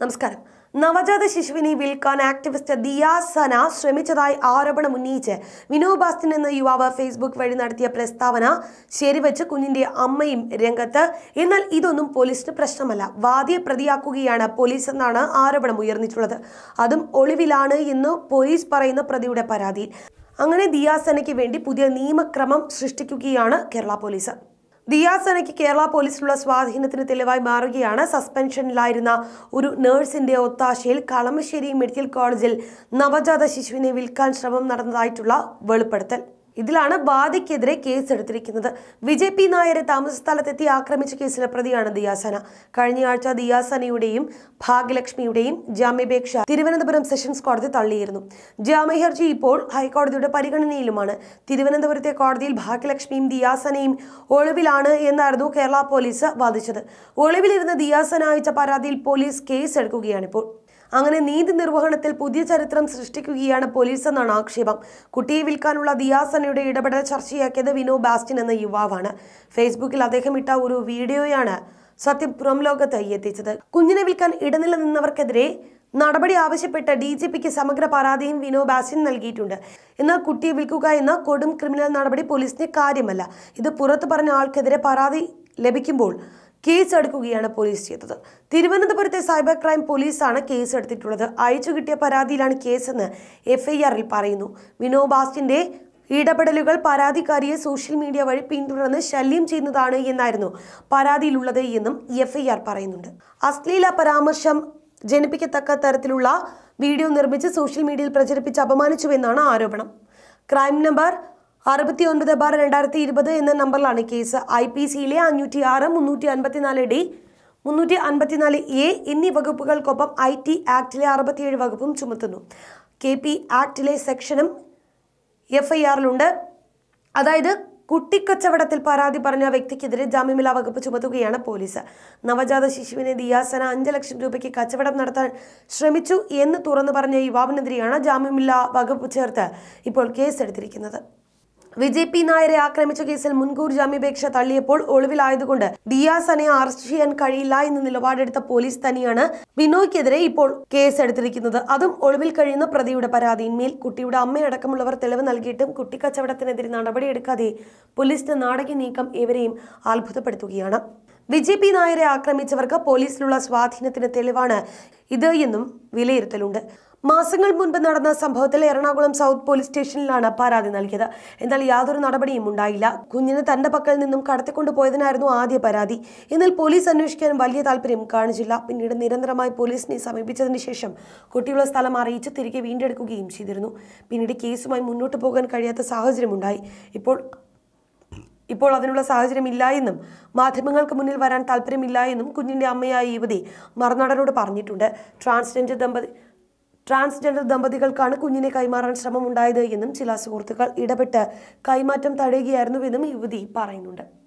നമസ്കാരം നവജാത ശിശുവിനെ വിൽക്കാൻ ആക്ടിവിസ്റ്റ് ദിയാസന ശ്രമിച്ചതായി ആരോപണം ഉന്നയിച്ച് വിനോദ് ബാസ്റ്റിൻ എന്ന യുവാവ് ഫേസ്ബുക്ക് വഴി നടത്തിയ പ്രസ്താവന ശരിവച്ച് കുഞ്ഞിന്റെ അമ്മയും രംഗത്ത് എന്നാൽ ഇതൊന്നും പോലീസിന് പ്രശ്നമല്ല വാദിയെ പ്രതിയാക്കുകയാണ് പോലീസ് എന്നാണ് ആരോപണം ഉയർന്നിട്ടുള്ളത് അതും ഒളിവിലാണ് എന്ന് പോലീസ് പറയുന്ന പ്രതിയുടെ പരാതിയിൽ അങ്ങനെ ദിയാസനയ്ക്ക് വേണ്ടി പുതിയ നിയമക്രമം സൃഷ്ടിക്കുകയാണ് കേരള പോലീസ് ദിയാസനയ്ക്ക് കേരള പോലീസിലുള്ള സ്വാധീനത്തിന് തെളിവായി മാറുകയാണ് സസ്പെൻഷനിലായിരുന്ന ഒരു നഴ്സിന്റെ ഒത്താശയിൽ കളമശ്ശേരി മെഡിക്കൽ കോളേജിൽ നവജാത ശിശുവിനെ വിൽക്കാൻ ശ്രമം നടന്നതായിട്ടുള്ള വെളിപ്പെടുത്തൽ ഇതിലാണ് ബാധയ്ക്കെതിരെ കേസെടുത്തിരിക്കുന്നത് വിജയ് പി നായരെ താമസ സ്ഥലത്തെത്തി ആക്രമിച്ച കേസിലെ പ്രതിയാണ് ദിയാസന കഴിഞ്ഞയാഴ്ച ദിയാസനയുടെയും ഭാഗ്യലക്ഷ്മിയുടെയും ജാമ്യാപേക്ഷ തിരുവനന്തപുരം സെഷൻസ് കോടതി തള്ളിയിരുന്നു ജാമ്യ ഹർജി ഇപ്പോൾ ഹൈക്കോടതിയുടെ പരിഗണനയിലുമാണ് തിരുവനന്തപുരത്തെ കോടതിയിൽ ഭാഗ്യലക്ഷ്മിയും ദിയാസനയും ഒളിവിലാണ് എന്നായിരുന്നു കേരള പോലീസ് വാദിച്ചത് ഒളിവിലിരുന്ന ദിയാസന അയച്ച പരാതിയിൽ പോലീസ് കേസ് എടുക്കുകയാണിപ്പോൾ അങ്ങനെ നീതി നിർവഹണത്തിൽ പുതിയ ചരിത്രം സൃഷ്ടിക്കുകയാണ് പോലീസ് എന്നാണ് ആക്ഷേപം കുട്ടിയെ വിൽക്കാനുള്ള ദിയാസനയുടെ ഇടപെടൽ ചർച്ചയാക്കിയത് വിനോ ബാസ്റ്റിൻ എന്ന യുവാവാണ് ഫേസ്ബുക്കിൽ അദ്ദേഹം ഇട്ട ഒരു വീഡിയോയാണ് സത്യം പുറം ലോകത്ത് എത്തിച്ചത് കുഞ്ഞിനെ വിൽക്കാൻ ഇടനില നിന്നവർക്കെതിരെ നടപടി ആവശ്യപ്പെട്ട് ഡി ജി പിക്ക് സമഗ്ര പരാതിയും വിനോ ബാസിൻ നൽകിയിട്ടുണ്ട് എന്നാൽ കുട്ടിയെ വിൽക്കുക എന്ന കൊടും ക്രിമിനൽ നടപടി പോലീസിന് കാര്യമല്ല ഇത് പുറത്തു പറഞ്ഞ ആൾക്കെതിരെ പരാതി ലഭിക്കുമ്പോൾ കേസ് എടുക്കുകയാണ് പോലീസ് ചെയ്തത് തിരുവനന്തപുരത്തെ സൈബർ ക്രൈം പോലീസാണ് കേസ് എടുത്തിട്ടുള്ളത് അയച്ചു കിട്ടിയ പരാതിയിലാണ് കേസെന്ന് എഫ്ഐആറിൽ പറയുന്നു വിനോ ബാസ്റ്റിന്റെ ഇടപെടലുകൾ പരാതിക്കാരിയെ സോഷ്യൽ മീഡിയ വഴി പിന്തുടർന്ന് ശല്യം ചെയ്യുന്നതാണ് എന്നായിരുന്നു പരാതിയിലുള്ളത് എന്നും എഫ്ഐആർ പറയുന്നുണ്ട് അശ്ലീല പരാമർശം ജനിപ്പിക്കത്തക്ക തരത്തിലുള്ള വീഡിയോ നിർമ്മിച്ച് സോഷ്യൽ മീഡിയയിൽ പ്രചരിപ്പിച്ച് അപമാനിച്ചുവെന്നാണ് ആരോപണം ക്രൈം നമ്പർ അറുപത്തി ഒൻപത് ബാർ രണ്ടായിരത്തി ഇരുപത് എന്ന നമ്പറിലാണ് കേസ് ഐ പി സിയിലെ അഞ്ഞൂറ്റി ആറ് മുന്നൂറ്റി അൻപത്തിനാല് ഡി മുന്നൂറ്റി അൻപത്തിനാല് എ എന്നീ വകുപ്പുകൾക്കൊപ്പം ഐ ടി ആക്ടിലെ അറുപത്തിയേഴ് വകുപ്പും ചുമത്തുന്നു കെ പി ആക്ടിലെ സെക്ഷനും എഫ് ഐ ആറിലുണ്ട് അതായത് കുട്ടിക്കച്ചവടത്തിൽ പരാതി പറഞ്ഞ വ്യക്തിക്കെതിരെ ജാമ്യമില്ലാ വകുപ്പ് ചുമത്തുകയാണ് പോലീസ് നവജാത ശിശുവിനെ ദിയാസന അഞ്ച് ലക്ഷം രൂപയ്ക്ക് കച്ചവടം നടത്താൻ ശ്രമിച്ചു എന്ന് തുറന്നു പറഞ്ഞ യുവാവിനെതിരെയാണ് ജാമ്യമില്ലാ വകുപ്പ് ചേർത്ത് ഇപ്പോൾ കേസെടുത്തിരിക്കുന്നത് വിജയ് പി നായരെ ആക്രമിച്ച കേസിൽ മുൻകൂർ ജാമ്യാപേക്ഷ തള്ളിയപ്പോൾ ഒളിവിലായതുകൊണ്ട് ദിയാസനെ അറസ്റ്റ് ചെയ്യാൻ കഴിയില്ല എന്ന് നിലപാടെടുത്ത പോലീസ് തന്നെയാണ് ബിനോയ്ക്കെതിരെ ഇപ്പോൾ കേസെടുത്തിരിക്കുന്നത് അതും ഒളിവിൽ കഴിയുന്ന പ്രതിയുടെ പരാതിയിന്മേൽ കുട്ടിയുടെ അമ്മയടക്കമുള്ളവർ തെളിവ് നൽകിയിട്ടും കുട്ടിക്കച്ചവടത്തിനെതിരെ നടപടിയെടുക്കാതെ പോലീസിന്റെ നാടകീയ നീക്കം ഇവരെയും അത്ഭുതപ്പെടുത്തുകയാണ് വിജയ് പി നായരെ ആക്രമിച്ചവർക്ക് പോലീസിലുള്ള സ്വാധീനത്തിന് തെളിവാണ് ഇത് എന്നും വിലയിരുത്തലുണ്ട് മാസങ്ങൾ മുൻപ് നടന്ന സംഭവത്തിൽ എറണാകുളം സൗത്ത് പോലീസ് സ്റ്റേഷനിലാണ് പരാതി നൽകിയത് എന്നാൽ യാതൊരു നടപടിയും ഉണ്ടായില്ല കുഞ്ഞിനെ തന്റെ പക്കൽ നിന്നും കടത്തിക്കൊണ്ടുപോയതിനായിരുന്നു ആദ്യ പരാതി എന്നാൽ പോലീസ് അന്വേഷിക്കാൻ വലിയ താല്പര്യം കാണിച്ചില്ല പിന്നീട് നിരന്തരമായി പോലീസിനെ സമീപിച്ചതിന് ശേഷം കുട്ടിയുള്ള സ്ഥലം അറിയിച്ച് തിരികെ വീണ്ടെടുക്കുകയും ചെയ്തിരുന്നു പിന്നീട് കേസുമായി മുന്നോട്ട് പോകാൻ കഴിയാത്ത സാഹചര്യമുണ്ടായി ഇപ്പോൾ ഇപ്പോൾ അതിനുള്ള സാഹചര്യമില്ല എന്നും മാധ്യമങ്ങൾക്ക് മുന്നിൽ വരാൻ താല്പര്യമില്ല എന്നും കുഞ്ഞിന്റെ അമ്മയായ യുവതി മറുനാടനോട് പറഞ്ഞിട്ടുണ്ട് ട്രാൻസ്ജെൻഡർ ദമ്പതി ട്രാൻസ്ജെൻഡർ ദമ്പതികൾക്കാണ് കുഞ്ഞിനെ കൈമാറാൻ ശ്രമമുണ്ടായത് എന്നും ചില സുഹൃത്തുക്കൾ ഇടപെട്ട് കൈമാറ്റം തടയുകയായിരുന്നുവെന്നും യുവതി പറയുന്നുണ്ട്